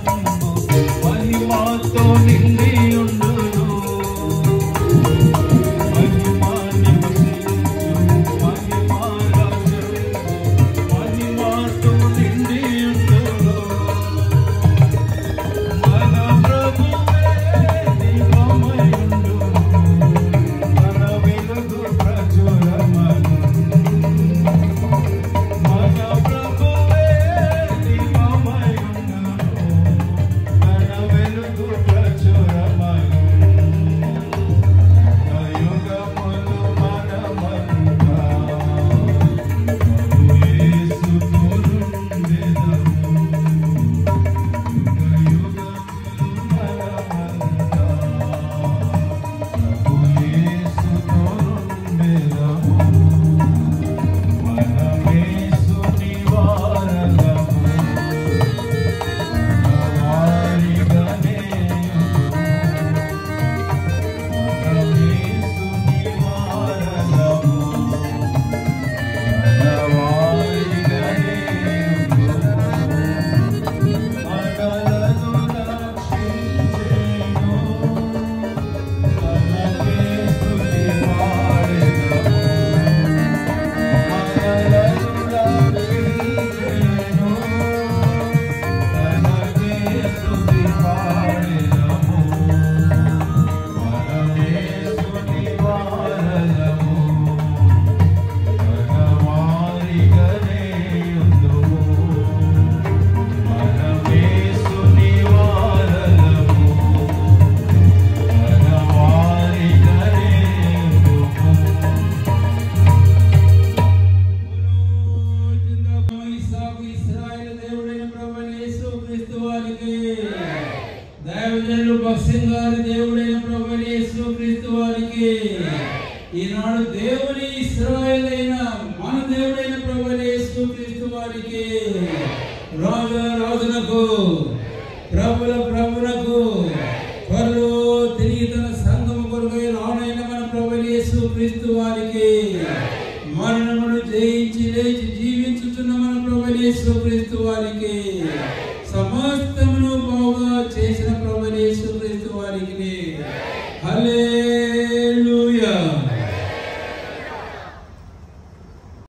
మహిమతో నిండి ఉండును మహిమా నివసించు మహిమా రాజు మహిమతో నిండి ఉండును మన ప్రభువే దీపమై ఉండును మన వెలుగు ప్రచురమను మన ప్రభువే దీపమై ఉండును మన వెలుగు ప్రచురమను యుగములు మనమంతా ప్రభు యేసు తోడుండెదము ఇస్సాకు, ఇశ్రాయేలు దేవుడైన ప్రభువైన యేసుక్రీస్తు వారికి దైవజనులు భక్సింగ్ గారి దేవుడైన ప్రభువైన యేసుక్రీస్తు వారికి ఈనాడు దేవుని ఇస్రాయేల్ అయిన మన దేవుడైన ప్రభువైన యేసుక్రీస్తు వారికి రాజు రాజునకు ప్రభుల ప్రభునకు త్వరలో తిరిగి తన సంఘము కొరకు రానైన మన ప్రభువైన యేసుక్రీస్తు వారికి మరణమును జయించి లేచి జీవించుచున్న మన ప్రభువైన యేసుక్రీస్తు వారికి సమస్తమును బాగా చేసిన ప్రభువైన యేసుక్రీస్తు వారికి హల్లే